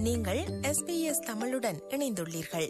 நீங்கள் SBS தமிழுடன் இணைந்துள்ளீர்கள்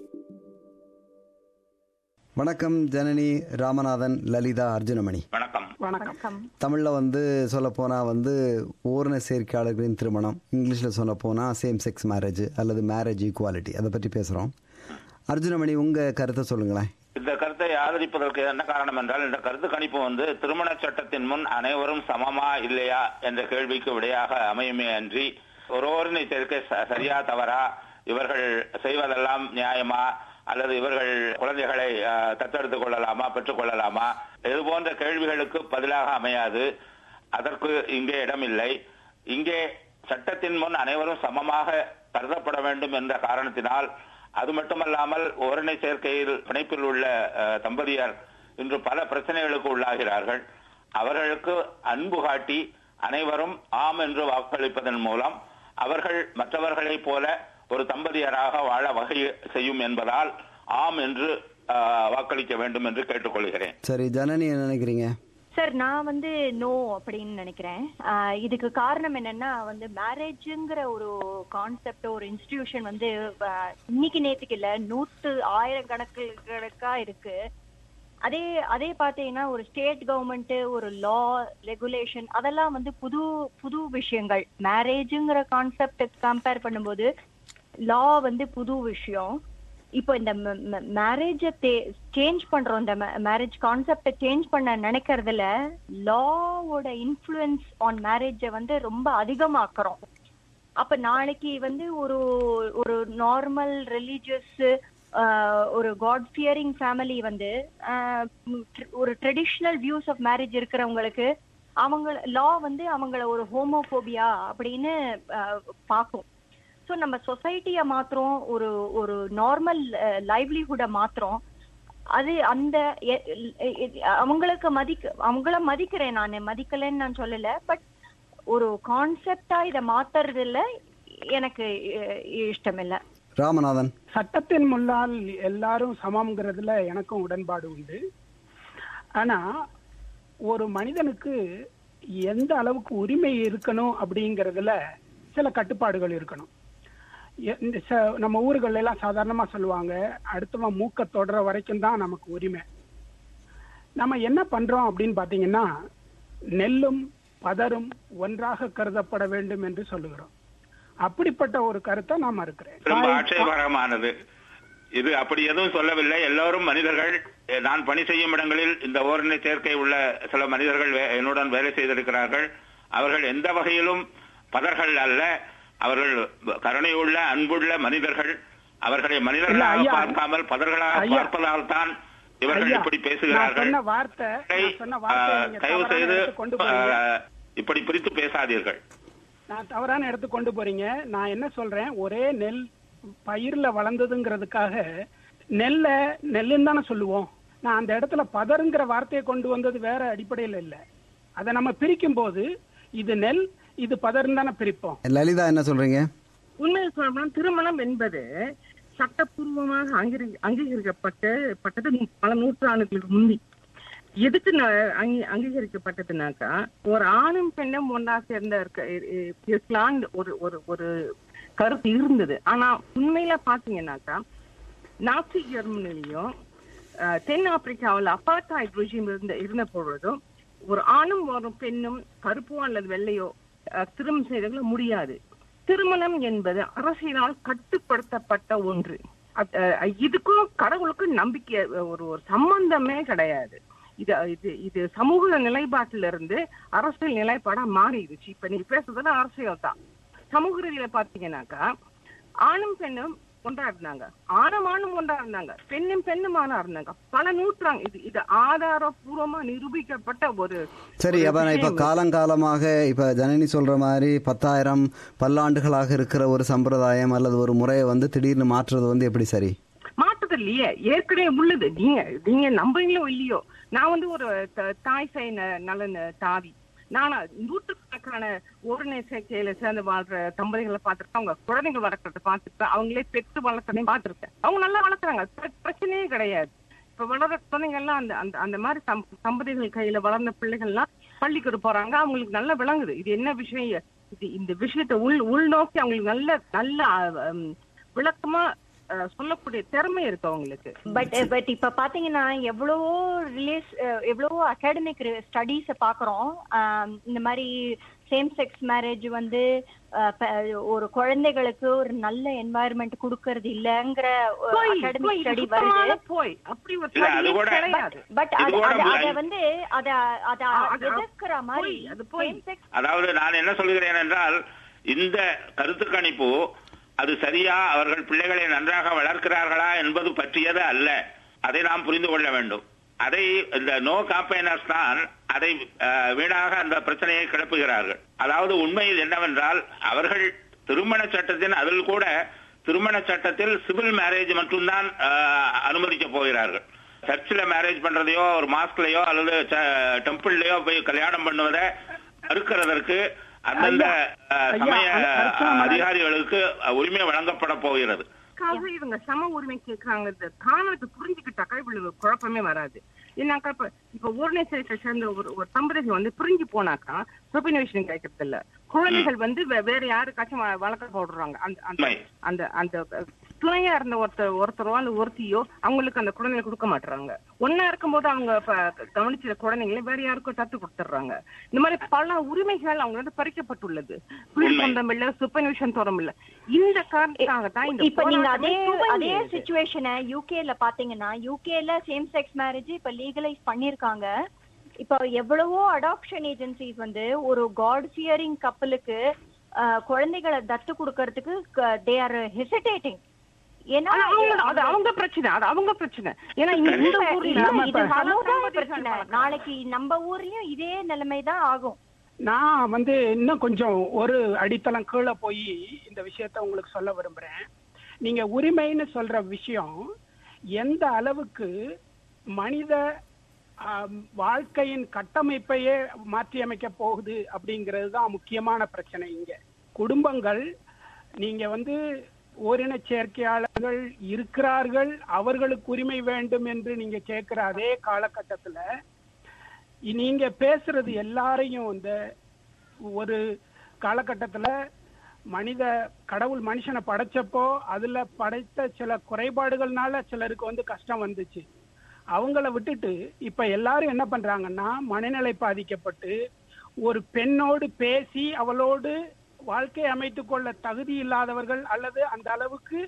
வணக்கம் ஜனனி ராமநாதன் லலிதா அர்ஜுனமணி வணக்கம் வணக்கம் தமிழில் வந்து சொல்லப்போனால் வந்து ஓரண சேர்க்கையாளர்களின் திருமணம் இங்கிலீஷில் சொல்லப்போனால் சேம் செக்ஸ் மேரேஜ் அல்லது மேரேஜ் ஈக்குவாலிட்டி அதை பற்றி பேசுகிறோம் அர்ஜுனமணி உங்கள் கருத்தை சொல்லுங்களேன் இந்த கருத்தை ஆதரிப்பதற்கு என்ன காரணம் என்றால் இந்த கருத்து கணிப்பு வந்து திருமண சட்டத்தின் முன் அனைவரும் சமமா இல்லையா என்ற கேள்விக்கு விடையாக அமையுமே அன்றி ஒருவரின் சேர்க்கை ச- சரியா தவறா இவர்கள் செய்வதெல்லாம் நியாயமா அல்லது இவர்கள் குழந்தைகளை அஹ், தத்தெடுத்துக் கொள்ளலாமா பெற்றுக் கொள்ளலாமா இது போன்ற கேள்விகளுக்கு பதிலாக அமையாது அதற்கு இங்கே இடமில்லை இங்கே சட்டத்தின் முன் அனைவரும் சமமாக கருதப்பட வேண்டும் என்ற காரணத்தினால் அது மட்டுமல்லாமல் ஓரணை சேர்க்கையில் பிணைப்பில் உள்ள அஹ், தம்பதியர் இன்று பல பிரச்சனைகளுக்கு உள்ளாகிறார்கள் அவர்களுக்கு அன்பு காட்டி அனைவரும் ஆம் என்று வாக்களிப்பதன் மூலம் அவர்கள் மற்றவர்களைப் போல ஒரு தம்பதியராக வாழ வகை செய்யும் என்பதால் ஆம் என்று அஹ், வாக்களிக்க வேண்டும் என்று கேட்டுக்கொள்கிறேன் சரி ஜனனி என்ன நினைக்கிறீங்க சார் நான் வந்து நோ அப்படின்னு நினைக்கிறேன் ஆஹ் இதுக்கு காரணம் என்னன்னா வந்து மேரேஜுங்கிற ஒரு கான்செப்ட் ஒரு இன்ஸ்டிடியூஷன் வந்து ஆஹ் இன்னைக்கு நேத்துக்கு இல்ல நூத்து ஆயிரம் கணக்கு கணக்கா இருக்கு அதே அதே பார்த்தீங்கன்னா ஒரு ஸ்டேட் கவர்மெண்ட் ஒரு லா ரெகுலேஷன் அதெல்லாம் வந்து புது புது விஷயங்கள் மேரேஜுங்கிற கான்செப்ட் கம்பேர் பண்ணும்போது லா வந்து புது விஷயம் இப்போ இந்த மேரேஜ சேஞ்ச் பண்றோம் இந்த மேரேஜ் கான்செப்டை சேஞ்ச் பண்ண நினைக்கிறதுல லாவோட இன்ஃப்ளூயன்ஸ் ஆன் மேரேஜை வந்து ரொம்ப அதிகமாக்குறோம் அப்ப நாளைக்கு வந்து ஒரு ஒரு நார்மல் ரிலீஜியஸ் ஒரு காட் ஃபியரிங் ஃபேமிலி வந்து ஆஹ் உம் tr- ஒரு ட்ரெடிஷ்னல் வியூஸ் ஆஃப் மேரேஜ் இருக்கிறவங்களுக்கு அவங்க லா வந்து அவங்கள ஒரு ஹோமோபோபியா அப்படின்னு ஆஹ் பார்க்கும் ஸோ நம்ம சொசைட்டியை மாத்திரம் ஒரு ஒரு நார்மல் லைவ்லிஹுட்டை மாத்திரம் அது அந்த எ- எ- எ- அவங்களுக்கு மதிக்க அவங்கள மதிக்கிறேன் நான் மதிக்கலைன்னு நான் சொல்லல பட் ஒரு கான்செப்டா இதை மாத்துறதுல எனக்கு அஹ், இஷ்டம் இல்லை ராமநாதன் சட்டத்தின் முன்னால் எல்லாரும் சமம்ங்கிறதுல எனக்கும் உடன்பாடு உண்டு ஆனா ஒரு மனிதனுக்கு எந்த அளவுக்கு உரிமை இருக்கணும் அப்படிங்கறதுல சில கட்டுப்பாடுகள் இருக்கணும் எ- இந்த ச- நம்ம ஊர்கள்ல எல்லாம் சாதாரணமா சொல்லுவாங்க அடுத்தவன் மூக்க தொடர வரைக்கும் தான் நமக்கு உரிமை நம்ம என்ன பண்றோம் அப்படின்னு பாத்தீங்கன்னா நெல்லும் பதரும் ஒன்றாக கருதப்பட வேண்டும் என்று சொல்லுகிறோம் அப்படிப்பட்ட ஒரு கருத்தை நான் மறுக்கிறேன் ரொம்ப தாய்- ஆட்சேபகரமானது இது அப்படி எதுவும் சொல்லவில்லை எல்லோரும் மனிதர்கள் எ, நான் பணி செய்யும் இடங்களில் இந்த ஓரணை சேர்க்கை உள்ள சில மனிதர்கள் வே- என்னுடன் வேலை செய்திருக்கிறார்கள் அவர்கள் எந்த வகையிலும் பதர்கள் அல்ல அவர்கள் கருணையுள்ள அன்புள்ள மனிதர்கள் அவர்களை மனிதர்களாக ஐயா. பார்க்காமல் பதர்களாக ஐயா. பார்ப்பதால் தான் இவர்கள் ஐயா, இப்படி நான் பேசுகிறார்கள் சொன்ன வார்த்தை இதை, நான் சொன்ன வார்த்தை ஆ, நீங்க தயவு தவறான செய்து இடத்துக்கு கொண்டு போறீங்க ஆ, இப்படி பிரித்து பேசாதீர்கள் நான் தவறான இடத்துக்கு கொண்டு போறீங்க நான் என்ன சொல்றேன் ஒரே நெல் பயிர்ல வளர்ந்ததுங்கிறதுக்காக நெல்ல நெல்லுன்னு தானே சொல்லுவோம் நான் அந்த இடத்துல பதருங்கிற வார்த்தையை கொண்டு வந்தது வேற அடிப்படையில் இல்ல அதை நம்ம பிரிக்கும் போது இது நெல் இது பதர்ன்னு தானே பிரிப்போம் லலிதா என்ன சொல்றீங்க உண்மையை சொல்லப்போனால் திருமணம் என்பது சட்டப்பூர்வமாக அங்கீகரி- அங்கீகரிக்கப்பட்டு பட்டது பல நூற்றாண்டுகளுக்கு முந்தி எதுக்கு ந- அங்கீ- அங்கீகரிக்கப்பட்டதுனாக்கா ஒரு ஆணும் பெண்ணும் ஒன்றா சேர்ந்த இருக்க- இ- இ- இருக்கலாம்னு ஒரு ஒரு ஒரு கருத்து இருந்தது ஆனா உண்மையில பாத்தீங்கன்னாக்கா நாசி ஜெர்மனிலையும் அஹ், தென் ஆப்பிரிக்காவில் அப்பார்த்தாய்ட் ரெஜிம் இருந்த இருந்த பொழுதும் ஒரு ஆணும் ஒரு பெண்ணும் கருப்போ அல்லது வெள்ளையோ அஹ், திருமணம் செய்தவங்கள முடியாது திருமணம் என்பது அரசியலால் கட்டுப்படுத்தப்பட்ட ஒன்று அத்- அஹ், இதுக்கும் கடவுளுக்கும் நம்பிக்கை அஹ், ஒரு ஒரு சம்பந்தமே கிடையாது இது இது இது சமூக நிலைப்பாட்டில இருந்து அரசியல் நிலைப்பாடா மாறிடுச்சு இப்ப நீங்க பேசுறதுல அரசியல் தான் சமூக ரீதியில பாத்தீங்கன்னாக்கா ஆணும் பெண்ணும் ஒன்றா இருந்தாங்க ஆணும் ஆணும் ஒன்றா இருந்தாங்க பெண்ணும் பெண்ணும் ஆணா இருந்தாங்க பல நூற்றாண்டு இது இது ஆதாரபூர்வமா நிரூபிக்கப்பட்ட ஒரு சரி ஒரு அப்ப நான் இப்ப விஷயம் இது. காலங்காலமாக இப்ப ஜனனி சொல்ற மாதிரி பத்தாயிரம் பல்லாண்டுகளாக இருக்கிற ஒரு சம்பிரதாயம் அல்லது ஒரு முறையை வந்து திடீர்னு மாற்றுறது வந்து எப்படி சரி மாற்றுது இல்லையே ஏற்கனவே உள்ளது நீங்க நீங்க நம்புறீங்களோ இல்லையோ நான் வந்து ஒரு த- தாய் சேய் ந- நலன் தாவி நான் நூற்றுக்கணக்கான ஓரணை சேர்க்கையில சேர்ந்து வாழ்ற தம்பதிகளை பார்த்திருக்கேன் அவங்க குழந்தைகள் வளர்க்கறத பார்த்திருக்கேன் அவங்களே பெற்று வளர்க்கறதையும் பார்த்திருக்கேன் அவங்க நல்லா வளர்க்குறாங்க பிர- பிரச்சனையே கிடையாது இப்ப வளர்ற குழந்தைங்க எல்லாம் அந்த அந்த அந்த மாதிரி தம்- தம்பதிகள் கையில வளர்ந்த பிள்ளைகள்லாம் பள்ளிக்கூடம் போறாங்க அவங்களுக்கு நல்லா விளங்குது இது என்ன விஷயம் இது இந்த விஷயத்தை உள் உள்நோக்கி அவங்களுக்கு நல்ல நல்ல அஹ், விளக்கமா அஹ், சொல்லக்கூடிய திறமை இருக்கு அவங்களுக்கு பட் பட் இப்ப பாத்தீங்கன்னா எவ்வளவோ ரிலேஸ் எவ்வளவோ அகாடமிக் ஸ்டடீஸ பாக்குறோம் ஆம், இந்த மாதிரி சேம் செக்ஸ் மேரேஜ் வந்து அஹ், ப- ஒரு குழந்தைகளுக்கு ஒரு நல்ல என்வாயர்மெண்ட் கொடுக்கறது இல்லங்கிற போய், அகாடமிக் போய், இது ஸ்டடி சுத்தமான வருது போய் அப்படி ஒரு இல்ல, அது study கூட- கிடையாது பட் இது அது கூட அது- அத blind. வந்து அத அத ஆ, அது- எதிர்க்கிற மாதிரி போய், அது போய். same sex அதாவது நான் என்ன சொல்கிறேன் என்றால் இந்த கருத்து கணிப்பு அது சரியா அவர்கள் பிள்ளைகளை நன்றாக வளர்க்கிறார்களா என்பது பற்றியது அல்ல அதை நாம் புரிந்து கொள்ள வேண்டும் அதை இந்த நோ காம்பைனர்ஸ் தான் அதை அஹ், வீணாக அந்த பிரச்சனையை கிளப்புகிறார்கள் அதாவது உண்மையில் என்னவென்றால் அவர்கள் திருமண சட்டத்தின் அதில் கூட திருமண சட்டத்தில் சிவில் மேரேஜ் மட்டும்தான் அஹ், அனுமதிக்க போகிறார்கள் சர்ச்சில் மேரேஜ் பண்றதையோ ஒரு மாஸ்க்லயோ அல்லது டெம்பிள்லயோ போய் கல்யாணம் பண்ணுவதை மறுக்கிறதற்கு அந்தந்த அஹ், ஐயா, சமய அ- அர்ச்சனா மேடம். அதிகாரிகளுக்கு உரிமை வழங்கப்பட போகிறது அதுக்காக இவங்க சம உரிமை கேட்கறாங்க இந்த காரணத்தை புரிஞ்சுக்கிட்டாக்கா இவ்வளவு குழப்பமே வராது ஏன்னாக்கா இப்ப இப்ப ஊர்நேசத்தை சேர்ந்த ஒரு ஒரு தம்பதிகள் வந்து பிரிஞ்சு போனாக்கா சுப்பினேஷன் கிடைக்கிறது இல்ல குழந்தைகள் வந்து வே- வேற யாருக்காச்சும் வ- வளர்க்க போடுறாங்க அந்த அந்த உண்மை. அந்த அந்த துணையா இருந்த ஒருத்தர் ஒருத்தரோ அல்ல ஒருத்தியோ அவங்களுக்கு அந்த குழந்தைகளை கொடுக்க மாட்டுறாங்க ஒன்னா இருக்கும்போது அவங்க ப- கவனிச்ச குழந்தைங்களை வேற யாருக்கும் தத்து கொடுத்துட்றாங்க இந்த மாதிரி பல உரிமைகள் அவங்க வந்து பறிக்கப்பட்டுள்ளது புள்ளி உண்மை. சொந்தம் இல்ல சுப்பன்யூஷன் தோறம் இல்ல இந்த காரணத்துக்காக தான் இந்த இப்ப நீங்க அதே போராட்டமே அதே துவங்கியது. சுச்சுவேஷனை யூகேல பாத்தீங்கன்னா யூகேல சேம் செக்ஸ் மேரேஜ் இப்ப லீகலைஸ் பண்ணிருக்காங்க இப்ப எவ்வளவோ அடாப்ஷன் ஏஜென்சிஸ் வந்து ஒரு காட் ஃபியரிங் கப்பலுக்கு குழந்தைகளை தத்து கொடுக்கறதுக்கு தே ஆர் ஹெசிடேட்டிங் ஏன்னா அது அவங்க- அது அவங்க பிரச்சனை அது அவங்க பிரச்சனை ஏன்னா இந்த இல்ல, ஊர்ல இல்ல, நம்ம இது பல சமுதாய தம்பதிகள் பிரச்சனை வளர்க்கறாங்க. நாளைக்கு நம்ம ஊர்லயும் இதே நிலைமை தான் ஆகும் நான் வந்து இன்னும் கொஞ்சம் ஒரு அடித்தளம் கீழே போய் இந்த விஷயத்த உங்களுக்கு சொல்ல விரும்புறேன் நீங்க உரிமைன்னு சொல்ற விஷயம் எந்த அளவுக்கு மனித ஆம், வாழ்க்கையின் கட்டமைப்பையே மாற்றியமைக்க போகுது அப்படிங்கிறது தான் முக்கியமான பிரச்சனை இங்க குடும்பங்கள் நீங்க வந்து ஓரின சேர்க்கையாளர்கள் இருக்கிறார்கள் அவர்களுக்கு உரிமை வேண்டும் என்று நீங்க கேட்கிற அதே காலகட்டத்துல நீங்க பேசுறது எல்லாரையும் இந்த ஒரு காலகட்டத்துல மனித கடவுள் மனுஷனை படைச்சப்போ அதுல படைத்த சில குறைபாடுகள்னால சிலருக்கு வந்து கஷ்டம் வந்துச்சு அவங்கள விட்டுட்டு இப்ப எல்லாரும் என்ன பண்றாங்கன்னா மனநிலை பாதிக்கப்பட்டு ஒரு பெண்ணோடு பேசி அவளோடு வாழ்க்கை அமைத்துக் கொள்ள தகுதி இல்லாதவர்கள் அல்லது அந்த அளவுக்கு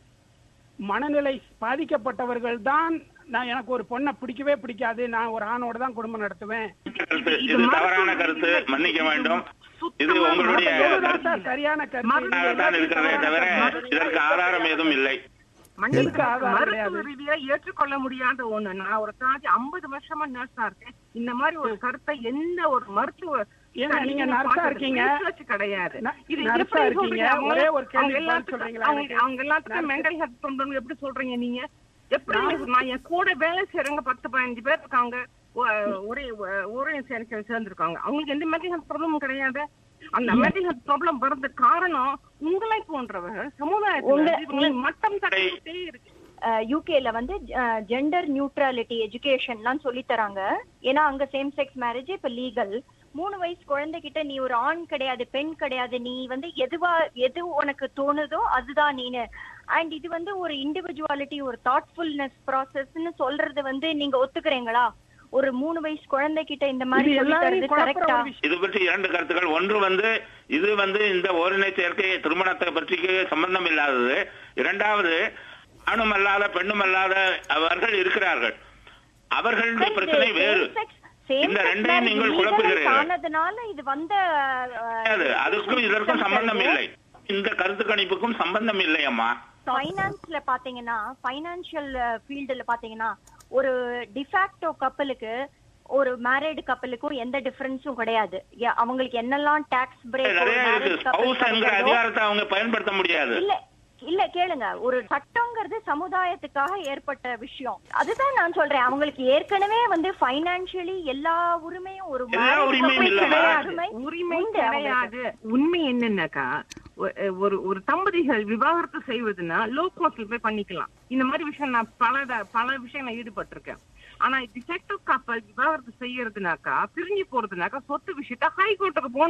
மனநிலை பாதிக்கப்பட்டவர்கள் தான் நான் எனக்கு ஒரு பொண்ணை பிடிக்கவே பிடிக்காது நான் ஒரு ஆணோட தான் குடும்பம் நடத்துவேன் கருத்து இது தவறான கருத்து மன்னிக்க வேண்டும் இது உங்களுடைய இதுதான் சார் சரியான கருத்து கருத்தாக இருக்கிறதே தவிர இதற்கு ஆதாரம் எதுவும் இல்லை மன்னிப்பு எதுக்கு ஆதாரம் மருத்துவ கிடையாது? ரீதியா ஏற்றுக்கொள்ள முடியாத ஒண்ணு நான் ஒரு தாஜ் ஐம்பது வருஷமா நர்ஸா இருக்கேன் இந்த மாதிரி ஒரு கருத்தை எந்த ஒரு மருத்துவ ஏங்க, நீங்க நர்ஸா இருக்கீங்க. research கிடையாது ந- இது நர்ஸா எப்படி இருக்கீங்க. சொல்றீங்க? அவங்க- ஒரே ஒரு கேள்வி அவங்க பதில் எல்லாத்துக்கும் சொல்றீங்களா அவங்க எனக்கு? அவங்க எல்லாத்துக்கும் நர்ஸ். மென்டல் ஹெல்த் ப்ராப்ளம் எப்படி சொல்றீங்க நீங்க எப்படி நீங்க- நான் என் கூட வேலை செய்யறவங்க பத்து பதினஞ்சு பேர் இருக்காங்க ஒ- ஒரே ஒ- ஒரே சேர்க்கை சேர்ந்திருக்காங்க அவங்களுக்கு எந்த மென்டல் ஹெல்த் ப்ராப்ளமும் கிடையாது அந்த மென்டல் ஹெல்த் ப்ராப்ளம் வரது காரணம் உங்களை போன்றவர்கள் சமுதாயத்துல உங்க- வந்து இவங்களை மட்டம் தட்டிக்கிட்டே இருக்கு யூகேல வந்து ஜெண்டர் நியூட்ரலிட்டி எஜுகேஷன்லாம் சொல்லி தராங்க ஏன்னா அங்க சேம் செக்ஸ் மேரேஜ் இப்ப லீகல் மூணு வயசு குழந்தைகிட்ட நீ ஒரு ஆண் கிடையாது பெண் கிடையாது நீ வந்து எதுவா எது உனக்கு தோணுதோ அதுதான் நீனு அண்ட் இது வந்து ஒரு இண்டிவிஜுவாலிட்டி ஒரு தாட்ஃபுல்னஸ் ப்ராசஸ்ன்னு சொல்றது வந்து நீங்க ஒத்துக்கிறீங்களா ஒரு மூணு வயசு குழந்தைகிட்ட இந்த மாதிரி இது சொல்லி எல்லாரையும் தரது குழப்புற கரெக்டா ஒரு விஷயம் இது பற்றி இரண்டு கருத்துக்கள் ஒன்று வந்து இது வந்து இந்த ஓரினை சேர்க்கை திருமணத்தை பற்றி சம்பந்தம் இல்லாதது இரண்டாவது ஆணும் அல்லாத பெண்ணும் அல்லாத அவர்கள் இருக்கிறார்கள் அவர்களுடைய பிரச்சனை வேறு இந்த ரெண்டையும் நீங்கள் குழப்புகிறீர்கள் ஆனதுனால இது வந்த அஹ், கிடையாது. அதுக்கும் இதற்கும் சம்பந்தம் இல்லை இந்த கருத்து கணிப்புக்கும் சம்பந்தம் இல்லை அம்மா ஃபைனான்ஸ்ல பாத்தீங்கன்னா ஃபைனான்சியல் ஃபீல்டுல பாத்தீங்கன்னா ஒரு டிஃபாக்டோ கப்பலுக்கு ஒரு மேரிடு கப்பலுக்கும் எந்த டிஃபரன்ஸும் கிடையாது ஏ- அவங்களுக்கு என்னெல்லாம் டாக்ஸ் பிரேக் நிறைய இருக்கு ஸ்பௌஸ் என்கிற அதிகாரத்தை அவங்க பயன்படுத்த முடியாது இல்ல இல்ல கேளுங்க ஒரு சட்டங்கிறது சமுதாயத்துக்காக ஏற்பட்ட விஷயம் அதுதான் நான் சொல்றேன் அவங்களுக்கு ஏற்கனவே வந்து ஃபைனான்சியலி எல்லா உரிமையும் ஒரு எல்லா married உரிமையும் couple இல்லம்மா. கிடையாது. உரிமை உண்டு அவங்களுக்கு. கிடையாது உண்மை என்னன்னாக்கா ஒ- ஒரு ஒரு தம்பதிகள் விவாகரத்து செய்வதுன்னா லோ கோஸ்ட்ல போய் பண்ணிக்கலாம் இந்த மாதிரி விஷயம் நான் பல த- பல விஷயம் நான் ஈடுபட்டிருக்கேன் ஆனா டிஃபெக்டிவ் கப்பல் விவாகரத்து செய்யறதுனாக்கா பிரிஞ்சு போறதுனாக்கா சொத்து விஷயத்த ஹை கோர்ட்டுக்கு போகணும்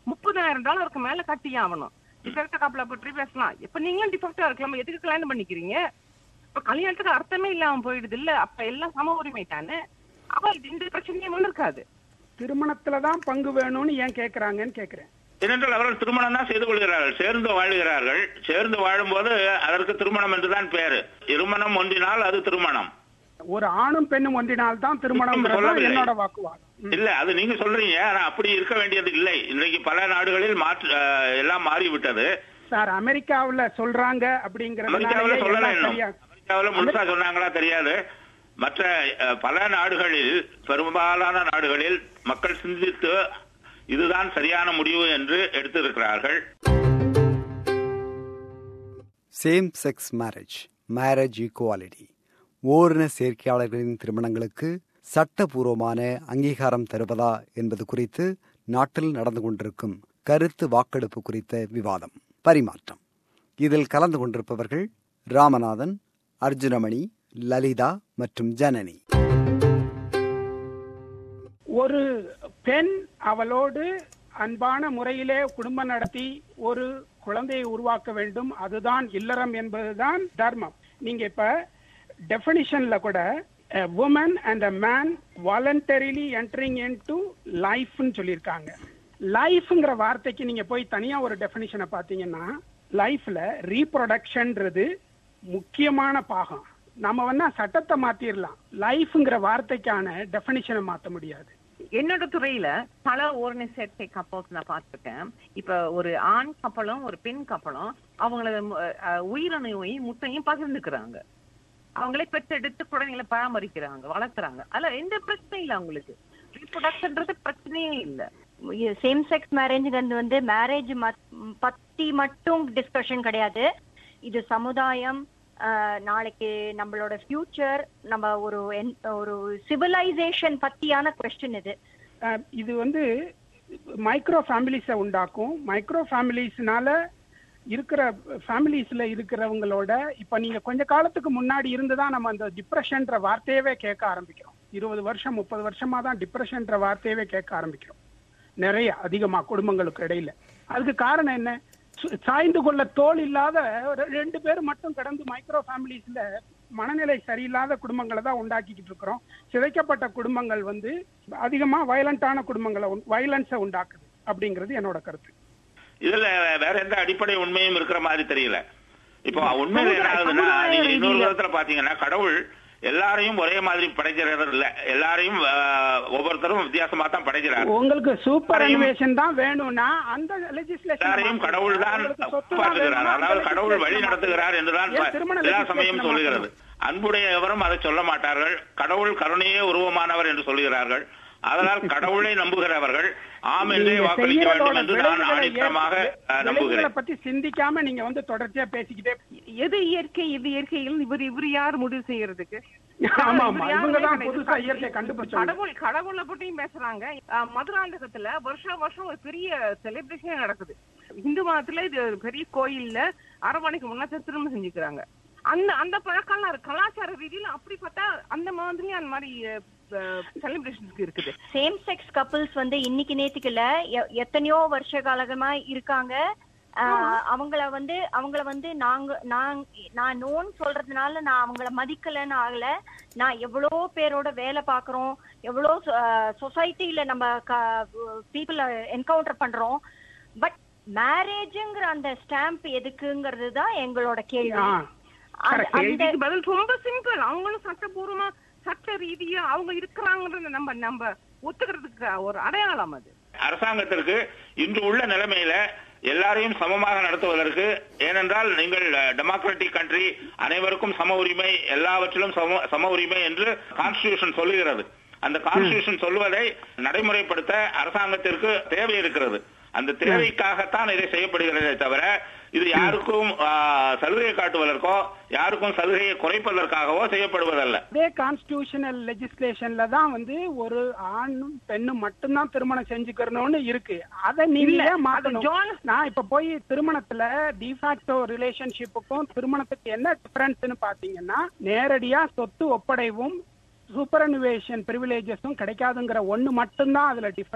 முப்பதாயிரம் டாலருக்கு மேல கட்டி ஆகணும் டிஃபெக்ட் கப்பலை பற்றி பேசலாம் இப்ப நீங்களும் டிஃபெக்டா இருக்கலாம் எதுக்கு கல்யாணம் பண்ணிக்கிறீங்க இப்ப கல்யாணத்துக்கு அர்த்தமே இல்லாம போயிடுது இல்ல அப்ப எல்லாம் சம உரிமை தானே அப்ப இது இந்த பிரச்சனையும் ஒண்ணு இருக்காது திருமணத்துல தான் பங்கு வேணும்னு ஏன் கேக்குறாங்கன்னு கேக்குறேன் ஏனென்றால் அவர்கள் திருமணம் தான் செய்து கொள்கிறார்கள் சேர்ந்து வாழுகிறார்கள் சேர்ந்து வாழும்போது அதற்கு திருமணம் என்றுதான் பேரு இருமணம் ஒன்றினால் அது திருமணம் ஒரு ஆணும் பெண்ணும் ஒன்றினால் தான் திருமணம் சொல்லவில்லை. என்னோட வாக்குவாதம் ம். இல்ல அது நீங்க சொல்றீங்க ஆனா அப்படி இருக்க வேண்டியது இல்லை இன்றைக்கு பல நாடுகளில் மாற்று அஹ், எல்லாம் மாறிவிட்டது சார் அமெரிக்காவுல சொல்றாங்க அப்படிங்கறதுனாலயே அமெரிக்காவில் சொல்லல எல்லாம் இன்னும் சரியா அமெரிக்காவில் முழுசா சொன்னாங்களா தெரியாது மற்ற அஹ், பல நாடுகளில் பெரும்பாலான நாடுகளில் மக்கள் சிந்தித்து இதுதான் சரியான முடிவு என்று எடுத்திருக்கிறார்கள் same sex marriage marriage equality ஓரின சேர்க்கையாளர்களின் திருமணங்களுக்கு சட்டபூர்வமான அங்கீகாரம் தருவதா என்பது குறித்து நாட்டில் நடந்து கொண்டிருக்கும் கருத்து வாக்கெடுப்பு குறித்த விவாதம் பரிமாற்றம் இதில் கலந்து கொண்டிருப்பவர்கள் ராமநாதன் அர்ஜுனமணி லலிதா மற்றும் ஜனனி ஒரு பெண் அவளோடு அன்பான முறையிலே குடும்பம் நடத்தி ஒரு குழந்தையை உருவாக்க வேண்டும் அதுதான் இல்லறம் என்பதுதான் தர்மம் நீங்க இப்ப டெபினிஷன்ல கூட woman and a man voluntarily entering in to லைஃப்னு சொல்லியிருக்காங்க லைஃப்ங்கிற வார்த்தைக்கு நீங்க போய் தனியா ஒரு டெபினிஷனை பார்த்தீங்கன்னா லைஃப்ல ரீப்ரொடக்ஷன்ன்றது முக்கியமான பாகம் நம்ம வேணா சட்டத்தை மாத்திரலாம் லைஃப்ங்கிற வார்த்தைக்கான டெபினிஷனை மாத்த முடியாது என்னோட துறையில பல ஓரண சேர்க்கை கப்பல்ஸ் நான் பார்த்திருக்கேன் இப்ப ஒரு ஆண் கப்பலும் ஒரு பெண் கப்பலும் அவங்கள அஹ், உயிரணுவையும் முட்டையும் பகிர்ந்துக்கிறாங்க அவங்களே பெற்றெடுத்து குழந்தைகளை பராமரிக்கிறாங்க வளர்க்குறாங்க அதுல எந்த பிரச்சனையும் இல்ல அவங்களுக்கு ரீப்ரொடக்ஷன்ன்றது பிரச்சனையே இல்ல சேம் செக்ஸ் மேரேஜ்ங்கிறது வந்து மேரேஜ் பத்தி மட்டும் டிஸ்கஷன் கிடையாது இது சமுதாயம் ஆஹ், நாளைக்கு நம்மளோட ஃபியூச்சர் நம்ம ஒரு en- ஒரு சிவிலைசேஷன் பத்தியான கொஸ்டின் இது அஹ் இது வந்து மைக்ரோ ஃபேமிலிஸை உண்டாக்கும் மைக்ரோ ஃபேமிலிஸ்னால இருக்கிற ஃபேமிலிஸ்ல இருக்கிறவங்களோட இப்ப நீங்க கொஞ்ச காலத்துக்கு முன்னாடி இருந்துதான் நம்ம அந்த டிப்ரெஷன்ற வார்த்தையவே கேட்க ஆரம்பிக்கிறோம் இருபது வருஷம் முப்பது வருஷமா தான் டிப்ரெஷன்ற வார்த்தையவே கேட்க ஆரம்பிக்கிறோம் நிறைய அதிகமா குடும்பங்களுக்கு இடையில அதுக்கு காரணம் என்ன சு- சாய்ந்து கொள்ள தோல் இல்லாத ஒரு ரெண்டு பேர் மட்டும் கடந்து மைக்ரோ ஃபேமிலிஸ்ல மனநிலை சரியில்லாத குடும்பங்களை தான் உண்டாக்கிக்கிட்டு இருக்கிறோம் சிதைக்கப்பட்ட குடும்பங்கள் வந்து அதிகமா வயலண்டான குடும்பங்களை வயலன்ஸை உண்டாக்குது அப்படிங்கிறது என்னோட கருத்து இதுல வேற எந்த அடிப்படை உண்மையும் இருக்கிற மாதிரி தெரியல இப்போ உண்மையில என்ன ஆகுதுன்னா சமுதாய நீங்க இன்னொரு ரீதியில- விதத்துல பாத்தீங்கன்னா கடவுள் எல்லாரையும் ஒரே மாதிரி படைக்கிறது இல்ல எல்லாரையும் ஆஹ், ஒவ்வொருத்தரும் வித்தியாசமா தான் படைக்கிறார் உங்களுக்கு சூப்பர் எல்லாரையும் அனிமேஷன் தான் வேணும்னா அந்த லெஜிஸ்லேஷன் எல்லாரையும் கடவுள் தான் பார்த்துகிறார் அதாவது கடவுள் வழி நடத்துகிறார் என்றுதான் எல்லா சமயம் சொல்லுகிறது அன்புடையவரும் அதை சொல்ல மாட்டார்கள் கடவுள் கருணையே உருவமானவர் என்று சொல்லுகிறார்கள் அதனால் கடவுளை நம்புகிறவர்கள் ஆம் என்றே வாக்களிக்க வேண்டும் என்று நான் ஆணித்தரமாக அஹ், நம்புகிறேன் பத்தி சிந்திக்காம நீங்க வந்து தொடர்ச்சியா பேசிக்கிட்டே எது இயற்கை இது இயற்கையில் இவர் இவர் யார் முடிவு செய்யறதுக்கு ஆமா ஆமா இவர் யாருமே இவங்க தான் கிடையாது. புதுசா இயற்கை கண்டுபிடிச்சாங்க கடவுள் கடவுளை பற்றியும் பேசுறாங்க அஹ், மதுராந்தகத்துல வருஷம் வருஷம் ஒரு பெரிய செலிப்ரேஷன் நடக்குது இந்து மதத்துல இது ஒரு பெரிய கோயில்ல அரவணைக்கு முன்னாடி திரும்ப செஞ்சுக்கிறாங்க அந்த அந்த பழக்கம்லாம் இருக்கு கலாச்சார ரீதியில அப்படி பார்த்தா அந்த மாதிரியும் அந்த மாதிரி செலிப்ரேஷன்ஸ்க்கு இருக்குது சேம் செக்ஸ் கப்பிள்ஸ் வந்து இன்னைக்கு நேத்துக்கு இல்ல எ- எத்தனையோ வருஷ காலமா இருக்காங்க ஆஹ், அவங்கள வந்து அவங்கள வந்து நாங்க நான் நான் நோன் சொல்றதுனால நான் அவங்கள மதிக்கலன்னு ஆகல நான் எவ்வளோ பேரோட வேலை பார்க்கறோம் எவ்வளோ சொசைட்டில நம்ம பீப்புள என்கவுண்டர் பண்றோம் பட் மேரேஜ்ங்கிற அந்த ஸ்டாம்ப் எதுக்குங்கிறது தான் எங்களோட கேள்வி ஆ, அந்த- அந்த இதுக்கு பதில் ரொம்ப சிம்பிள் அவங்களும் சட்டபூர்வமா சட்ட ரீதியா அவங்க இருக்கிறாங்கன்றத நம்ம நம்ம ஒத்துக்கிறதுக்கு ஒரு அடையாளம் அது அரசாங்கத்திற்கு இன்று உள்ள நிலைமையில எல்லாரையும் சமமாக நடத்துவதற்கு ஏனென்றால் நீங்கள் டெமோக்ராட்டிக் கண்ட்ரி அனைவருக்கும் சம உரிமை எல்லாவற்றிலும் சம சம உரிமை என்று கான்ஸ்டிடியூஷன் சொல்லுகிறது அந்த கான்ஸ்டிடியூஷன் சொல்லுவதை நடைமுறைப்படுத்த அரசாங்கத்திற்கு தேவை இருக்கிறது அந்த தேவைக்காகத்தான் இதை செய்யப்படுகிறதே தவிர இது யாருக்கும் ஆ, சலுகை காட்டுவதற்கோ யாருக்கும் சலுகையை குறைப்பதற்காகவோ செய்யப்படுவதல்ல அதே கான்ஸ்டிடியூஷனல் லெஜிஸ்லேஷன்ல தான் வந்து ஒரு ஆணும் பெண்ணும் மட்டும்தான் திருமணம் செஞ்சுக்கணும்னு இருக்கு அதை நீங்க இல்ல, ஏன் மாத்தணும் அது ஜோன்- நான் இப்ப போய் திருமணத்துல டிஃபாக்டோ ரிலேஷன்ஷிப்புக்கும் திருமணத்துக்கு என்ன டிஃபரன்ஸ்னு பாத்தீங்கன்னா நேரடியா சொத்து ஒப்படைவும் சூப்பரனுவேஷன் பிரிவிலேஜஸும் கிடைக்காதுங்கிற ஒண்ணு மட்டும்தான் அதுல டிஃபரன்ஸ்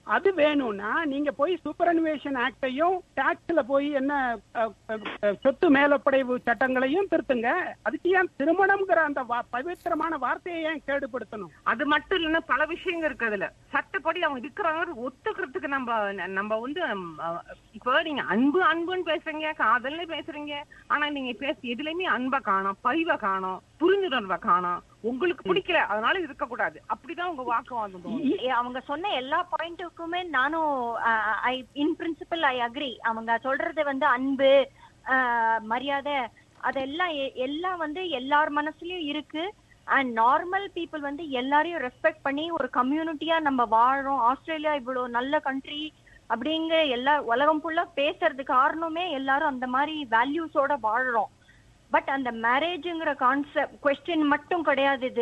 அது வேணும்னா நீங்க போய் சூப்பரனுவேஷன் ஆக்டையும் டாக்ஸ்ல போய் என்ன அஹ், அஹ், சொத்து மேலப்படைவு சட்டங்களையும் திருத்துங்க அதுக்கு ஏன் திருமணம்ங்கிற அந்த வா- பவித்திரமான வார்த்தையை ஏன் கேடுபடுத்தணும் அது மட்டும் இல்லைன்னா பல விஷயங்கள் இருக்கு அதுல சட்டப்படி அவங்க இருக்கிறாங்க ஒத்துக்கிறதுக்கு நம்ம நம்ம வந்து அஹ், இப்போ நீங்க அன்பு அன்புன்னு பேசுறீங்க காதல்னு பேசுறீங்க ஆனா நீங்க பேச எதுலயுமே அன்பை காணோம் பைவை காணோம் புரிஞ்சுணர்வை காணோம் உங்களுக்கு பிடிக்கல அதனால இருக்க கூடாது அப்படிதான் உங்க வாக்குவாதம் தோணும். ஏ, அவங்க சொன்ன எல்லா பாயிண்ட்டுக்குமே நானும் ஐ இன் பிரின்சிபல் ஐ அக்ரி அவங்க சொல்றது வந்து அன்பு அஹ், மரியாதை அதெல்லாம் எ- எல்லாம் வந்து எல்லார் மனசுலயும் இருக்கு அண்ட் நார்மல் பீப்புள் வந்து எல்லாரையும் ரெஸ்பெக்ட் பண்ணி ஒரு கம்யூனிட்டியா நம்ம வாழ்றோம் ஆஸ்திரேலியா இவ்வளவு நல்ல கண்ட்ரி அப்படிங்கிற எல்லா உலகம் ஃபுல்லா பேசுறதுக்கு காரணமே எல்லாரும் அந்த மாதிரி வேல்யூஸோட வாழ்றோம் பட் அந்த மேரேஜுங்கிற கான்செப்ட் கொஸ்டின் மட்டும் கிடையாது இது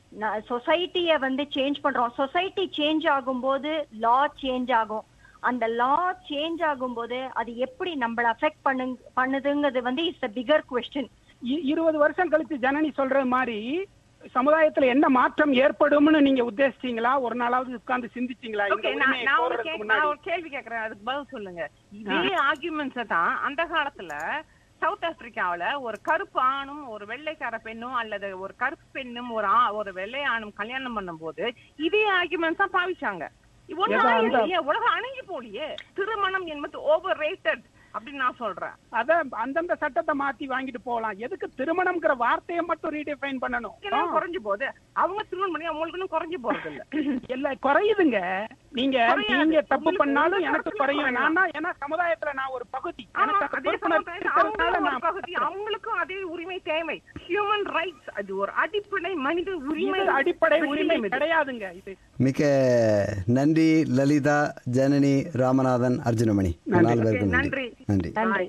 சொசைட்டிய வந்து சேஞ்ச் பண்றோம் சொசைட்டி சேஞ்ச் ஆகும்போது லா சேஞ்ச் ஆகும் அந்த லா சேஞ்ச் ஆகும்போது அது எப்படி நம்மள அஃபெக்ட் பண்ணு பண்ணுதுங்கிறது வந்து இட்ஸ் a பிகர் கொஸ்டின் இ- இருபது வருஷம் கழிச்சு ஜனனி சொல்ற மாதிரி சமுதாயத்துல என்ன மாற்றம் ஏற்படும்னு நீங்க உத்தேசிச்சீங்களா ஒரு நாளாவது உட்கார்ந்து சிந்திச்சீங்களா இந்த Okay, நான் உரிமையை நான் ஒரு கோர்றதுக்கு கேள்வி- முன்னாடி? நான் ஒரு கேள்வி கேக்குறேன் அதுக்கு பதில் சொல்லுங்க இதே ஆர்குமெண்ட்ஸ் தான் அந்த காலத்துல சவுத் ஆப்பிரிக்காவுல ஒரு கருப்பு ஆணும் ஒரு வெள்ளைக்கார பெண்ணும் அல்லது ஒரு கருப்பு பெண்ணும் ஒரு ஆ- ஒரு வெள்ளை ஆணும் கல்யாணம் பண்ணும்போது இதே ஆர்குமெண்ட்ஸ் தான் பாவிச்சாங்க ஒண்ணும் ஏதோ அந்த- ஆகலையே, உலகம் அணுகி போலியே திருமணம் என்பது ஓவர் ரேட்டட் அப்படின்னு நான் சொல்றேன் அத அந்தந்த சட்டத்தை மாத்தி வாங்கிட்டு போகலாம் எதுக்கு திருமணம்ங்கிற வார்த்தையை மட்டும் ரீடிஃபைன் பண்ணணும் இதெல்லாம் குறைஞ்சு போகுது அவங்க திருமணம் பண்ணி அவங்களுக்கு ஒன்றும் குறைஞ்சு போறது இல்ல இல்ல குறையுதுங்க நீங்க குறையாது. நீங்க தப்பு உங்களுக்கு பண்ணாலும் உங்களுக்கு எனக்கு குறையும். குறையும் நான் தான் ஏன்னா சமுதாயத்துல நான் ஒரு பகுதி ஆமா, எனக்கு அந்த அதே பொறுப்புணர்வு சமயத்துல இருக்கிறதுனால அவங்களும் ஒரு நான் பகுதி, அவங்களுக்கும் அதே உரிமை தேவை ஹியூமன் ரைட்ஸ் அது ஒரு அடிப்படை மனித உரிமை இது அடிப்படை விஷயம் உரிமை இது. கிடையாதுங்க இது மிக்க நன்றி லலிதா ஜனனி ராமநாதன் அர்ஜுனமணி நன்றி. நாலு பேருக்கும் நன்றி. நன்றி நன்றி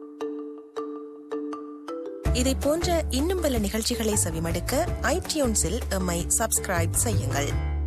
இதை போன்ற இன்னும் பல நிகழ்ச்சிகளை செவிமடுக்க ஐடியூன்ஸில் எம்மை சப்ஸ்கிரைப் செய்யுங்கள்